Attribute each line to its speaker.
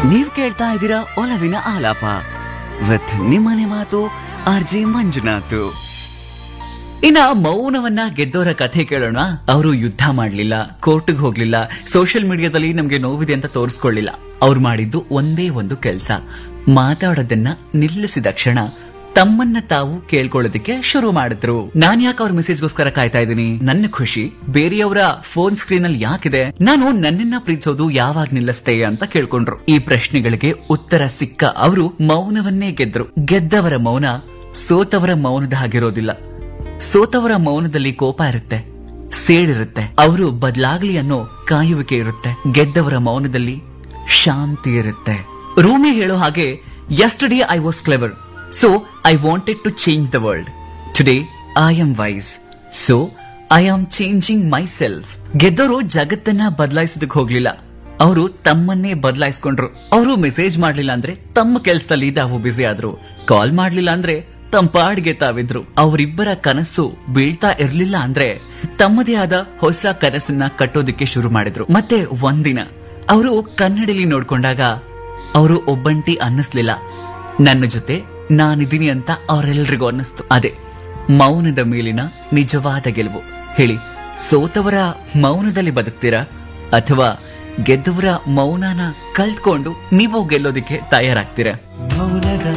Speaker 1: ನೀವ್ ಕೇಳ್ತಾ ಇದ್ದೀರಾ ಒಲವಿನ ಆಲಾಪ ವಿತ್ ನಿಮ್ಮನೆ ಮಾತು ಆರ್ ಜಿ ಮಂಜುನಾಥ್ ಇನ್ನ ಮೌನವನ್ನ ಗೆದ್ದವರ ಕಥೆ ಕೇಳೋಣ ಅವರು ಯುದ್ಧ ಮಾಡ್ಲಿಲ್ಲ ಕೋರ್ಟ್ಗೆ ಹೋಗ್ಲಿಲ್ಲ ಸೋಷಿಯಲ್ ಮೀಡಿಯಾದಲ್ಲಿ ನಮ್ಗೆ ನೋವಿದೆ ಅಂತ ತೋರಿಸ್ಕೊಳ್ಳಿಲ್ಲ ಅವ್ರು ಮಾಡಿದ್ದು ಒಂದೇ ಒಂದು ಕೆಲಸ ಮಾತಾಡೋದನ್ನ ನಿಲ್ಲಿಸಿದ ಕ್ಷಣ ತಮ್ಮನ್ನ ತಾವು ಕೇಳ್ಕೊಳ್ಳೋದಕ್ಕೆ ಶುರು ಮಾಡಿದ್ರು ನಾನ್ ಯಾಕೆ ಅವ್ರ ಮೆಸೇಜ್ಗೋಸ್ಕರ ಕಾಯ್ತಾ ಇದ್ದೀನಿ ನನ್ನ ಖುಷಿ ಬೇರೆಯವರ ಫೋನ್ ಸ್ಕ್ರೀನ್ ಅಲ್ಲಿ ಯಾಕಿದೆ ನಾನು ನನ್ನನ್ನ ಪ್ರೀತಿಸೋದು ಯಾವಾಗ ನಿಲ್ಲಿಸ್ತೆ ಅಂತ ಕೇಳ್ಕೊಂಡ್ರು ಈ ಪ್ರಶ್ನೆಗಳಿಗೆ ಉತ್ತರ ಸಿಕ್ಕ ಅವರು ಮೌನವನ್ನೇ ಗೆದ್ರು ಗೆದ್ದವರ ಮೌನ ಸೋತವರ ಮೌನದ ಹಾಗಿರೋದಿಲ್ಲ ಸೋತವರ ಮೌನದಲ್ಲಿ ಕೋಪ ಇರುತ್ತೆ ಸೇಡಿರುತ್ತೆ ಅವರು ಬದಲಾಗ್ಲಿ ಅನ್ನೋ ಕಾಯುವಿಕೆ ಇರುತ್ತೆ ಗೆದ್ದವರ ಮೌನದಲ್ಲಿ ಶಾಂತಿ ಇರುತ್ತೆ ರೂಮಿ ಹೇಳೋ ಹಾಗೆ yesterday I was clever so I wanted to change the world today I am wise so I am changing myself ಗೆದ್ದವರು ಜಗತ್ತನ್ನ ಬದಲಾಯಿಸೋದಕ್ಕೆ ಹೋಗ್ಲಿಲ್ಲ ಅವರು ತಮ್ಮನ್ನೇ ಬದಲಾಯಿಸ್ಕೊಂಡ್ರು ಅವರು ಮೆಸೇಜ್ ಮಾಡ್ಲಿಲ್ಲ ಅಂದ್ರೆ ತಮ್ಮ ಕೆಲಸದಲ್ಲಿ ತಾವು ಬ್ಯುಸಿ ಆದ್ರು ಕಾಲ್ ಮಾಡ್ಲಿಲ್ಲ ಅಂದ್ರೆ ತಮ್ಮ ಪಾಡ್ಗೆ ತಾವಿದ್ರು ಅವರಿಬ್ಬರ ಕನಸು ಬೀಳ್ತಾ ಇರ್ಲಿಲ್ಲ ಅಂದ್ರೆ ತಮ್ಮದೇ ಆದ ಹೊಸ ಕನಸನ್ನ ಕಟ್ಟೋದಕ್ಕೆ ಶುರು ಮಾಡಿದ್ರು ಮತ್ತೆ ಒಂದಿನ ಅವರು ಕನ್ನಡಿಲಿ ನೋಡ್ಕೊಂಡಾಗ ಅವರು ಒಬ್ಬಂಟಿ ಅನ್ನಿಸ್ಲಿಲ್ಲ ನನ್ನ ಜೊತೆ ನಾನಿದ್ದೀನಿ ಅಂತ ಅವರೆಲ್ಲರಿಗೂ ಅನ್ನಿಸ್ತು ಅದೇ ಮೌನದ ಮೇಲಿನ ನಿಜವಾದ ಗೆಲುವು ಹೇಳಿ ಸೋತವರ ಮೌನದಲ್ಲಿ ಬದುಕ್ತೀರಾ ಅಥವಾ ಗೆದ್ದವರ ಮೌನನ ಕಲ್ತ್ಕೊಂಡು ನೀವು ಗೆಲ್ಲೋದಿಕ್ಕೆ ತಯಾರಾಗ್ತೀರಾ
Speaker 2: ಮೌನದ